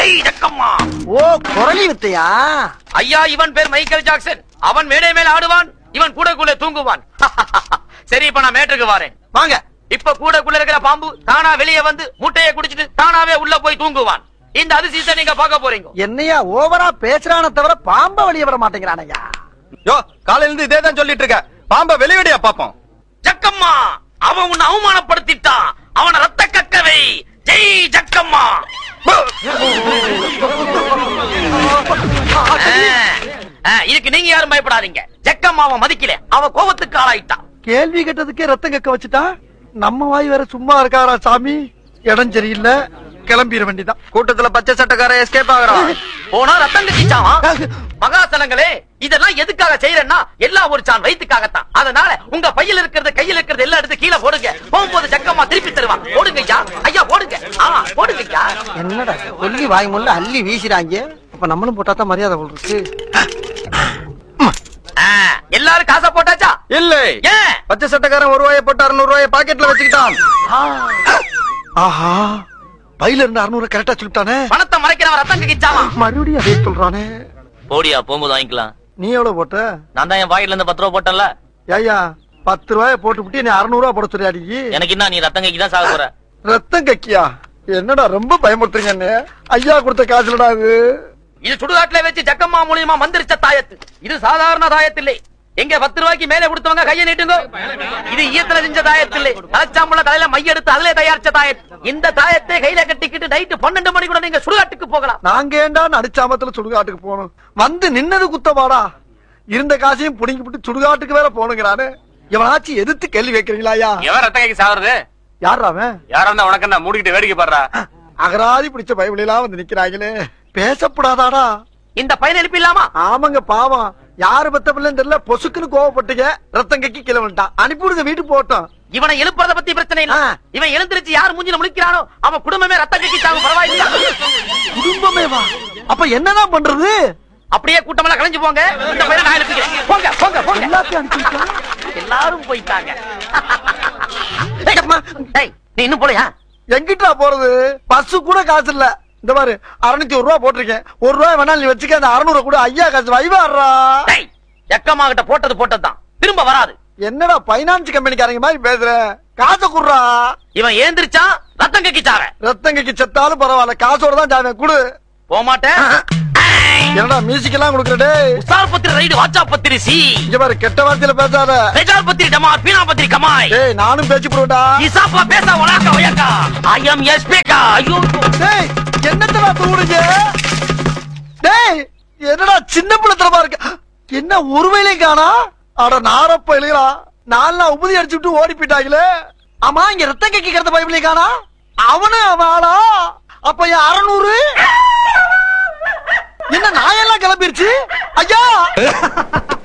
ஜெய் ஜக்கம்மா ஓ குரலி வித்தையா ஐயா இவன் பேர் மைக்கேல் ஜாக்சன் அவன் மேடை மேல ஆடுவான் இவன் கூடக்குள்ள தூங்குவான் சரி இப்ப நான் மேட்டுக்கு வரேன் வாங்க இப்ப கூடக்குள்ள இருக்கிற பாம்பு தானா வெளியே வந்து முட்டையை குடிச்சிட்டு தானாவே உள்ள போய் தூங்குவான் இந்த அதிசயத்தை நீங்க பார்க்க போறீங்க என்னையா ஓவரா பேசுறான தவிர பாம்ப வெளிய வர மாட்டேங்கிறானையா யோ காலையில இருந்து இதே தான் சொல்லிட்டு இருக்க பாம்ப வெளிவடியா பாப்போம் ஜக்கம்மா அவன் உன்னை அவமானப்படுத்திட்டான் அவன ரத்த கக்கவை ஜெய் ஜக்கம்மா ஆ, ஆ, இதுக்கு நீங்க யாரும் பயப்படாதீங்க ஜக்கம்மா அவன் மதிக்கல அவன் கோபத்துக்கு ஆளாயிட்டான் கேள்வி கேட்டதுக்கே ரத்தம் கக்க வச்சுட்டா நம்ம வாய் வேற சும்மா இருக்காரா சாமி இடம் சரியில்லை கிளம்பிட வேண்டிதான் கூட்டத்துல பச்சை சட்டக்காரன் எஸ்கேப் ஆகுறான் போனா ரத்தம் கட்டிச்சான் மகாசலங்களே இதெல்லாம் எதுக்காக செய்யறேன்னா எல்லாம் ஒரு சான் வயிற்றுக்காகத்தான் அதனால உங்க பையில இருக்கிறது கையில இருக்கிறது எல்லாம் எடுத்து கீழே போடுங்க போகும்போது ஜக்கம்மா திருப்பி தருவான் போடுங்க ஐயா ஐயா போடுங்க ஆ போடுங்க ஐயா என்னடா சொல்லி வாய் முள்ள அள்ளி வீசுறாங்க அப்ப நம்மளும் போட்டா தான் மரியாதை போல் இருக்கு ஆ, எல்லாரும் காசை போட்டாச்சா இல்லை ஏன் பச்சை சட்டக்காரன் ஒரு ரூபாயை போட்டு அறுநூறு ரூபாயை பாக்கெட்ல வச்சுக்கிட்டான் ஆஹா பையில இருந்து அறுநூறு கரெக்டா சொல்லிட்டானே பணத்தை மறைக்கிறவன் ரத்தம் கக்கிச்சாவான் மறுபடியும் அதே சொல்றானே போடியா போகும்போது வாங்கிக்கலாம் நீ எவ்வளவு போட்ட நான் தான் என் பாக்கெட்ல இருந்து பத்து ரூபா போட்டல ஏய்யா பத்து ரூபாய போட்டு விட்டு நீ அறுநூறு ரூபாய் போட சொல்லியாடி எனக்கு என்ன நீ ரத்தம் கக்கி தான் சாக போற ரத்தம் கக்கியா என்னடா ரொம்ப பயமுறுத்துறீங்க என்ன ஐயா கொடுத்த காசுலடா இது இது சுடுகாட்டுல வச்சு ஜக்கம்மா மூலியமா மந்திரிச்ச தாயத்து இது சாதாரண தாயத்தில்லை எங்க பத்து ரூபாய்க்கு மேல கொடுத்தவங்க கையை நீட்டுங்க இது ஈயத்துல செஞ்ச தாயத்தில்லை தலைச்சாம்புல தலையில மைய எடுத்து அதிலே தயாரிச்ச தாயத்து இந்த தாயத்தை கையில கட்டிக்கிட்டு நைட்டு பன்னெண்டு மணி கூட நீங்க சுடுகாட்டுக்கு போகலாம் நாங்க ஏண்டா நடிச்சாமத்துல சுடுகாட்டுக்கு போகணும் வந்து நின்னது குத்தமாடா இருந்த காசையும் புடிங்கி விட்டு சுடுகாட்டுக்கு வேற போனுங்கிறானு இவனாச்சும் எதிர்த்து கேள்வி வைக்கிறீங்களா ஐயா எவன் ரத்த கைக்கு சாகுறது யாரா அவன் யாரா இருந்தா உனக்கு என்ன மூடிக்கிட்டு வேடிக்கை பாடுறா அகராதி பிடிச்ச பயவிலாம் வந்து நிக்கிறாங்களே பேசப்படாதாடா இந்த பையன் எழுப்பிடலாமா ஆமாங்க பாவம் யாரு பத்த பிள்ளைன்னு தெரியல பொசுக்குன்னு கோவப்பட்டுங்க ரத்தம் கக்கி கீழே வந்துட்டான் அனுப்பிவிடுங்க வீட்டுக்கு போட்டோம் இவனை எழுப்புறத பத்தி பிரச்சனை இல்ல ஆ. இவன் எழுந்திருச்சு யார் மூஞ்சில முழிக்கிறானோ அவன் குடும்பமே ரத்தம் கக்கிச்சாங்க பரவாயில்லையா குடும்பமே வா அப்ப என்னதான் பண்றது அப்படியே கூட்டமெல்லாம் கலைஞ்சு போங்க இந்த பையனை நான் எழுப்பிக்கிறேன் போங்க போங்க போங்க எல்லாத்தையும் அனுப்பிட்டான் எல்லாரும் போயிட்டாங்க டேய், நீ இன்னும் போலையா எங்கிட்டா போறது பஸ் கூட காசு இல்ல இந்த பாரு அறுநூத்தி ஒரு ரூபா போட்டிருக்கேன் ஒரு ரூபாய் வேணாலும் நீ வச்சுக்க அந்த அறுநூறு கூட ஐயா காசு வைவாடுறா டேய், எக்கம்மா கிட்ட போட்டது போட்டதுதான் திரும்ப வராது என்னடா பைனான்ஸ் கம்பெனிக்காரங்க மாதிரி பேசுற காசை குடுறா இவன் ஏந்திரிச்சான் ரத்தம் கக்கிச்சாவ ரத்தங்கைக்கு செத்தாலும் பரவாயில்ல காசோட தான் ஜாமீன் குடு போக மாட்டேன் என்னடா மியூசிக் எல்லாம் கொடுக்குற டேய் உசார் பத்திரி ரைடு வாட்சா பத்திரி சி இங்க பாரு கெட்ட வார்த்தையில பேசாத ரெஜால் பத்திரி டமார் பீனா பத்திரி கமாய் டேய் நானும் பேச்சு போடுவேன்டா இசாப்பா பேச உலாக்க ஒயக்கா ஐ எம் எஸ் பேக்கா ஐயோ டேய் என்னத்தடா தூடுங்க டேய் என்னடா சின்ன பிள்ளைத்தனமா இருக்கு என்ன ஒருவேளையும் காணா அட நாரப்ப இல்லையா நாலு நாள் உபதி அடிச்சு விட்டு ஓடி போயிட்டாங்களே ஆமா இங்க ரத்தம் கேட்கிறத பைபிளையும் காணா அவனு அவன் ஆளா அப்ப என் அறநூறு என்ன நாயெல்லாம் கிளம்பிருச்சு ஐயா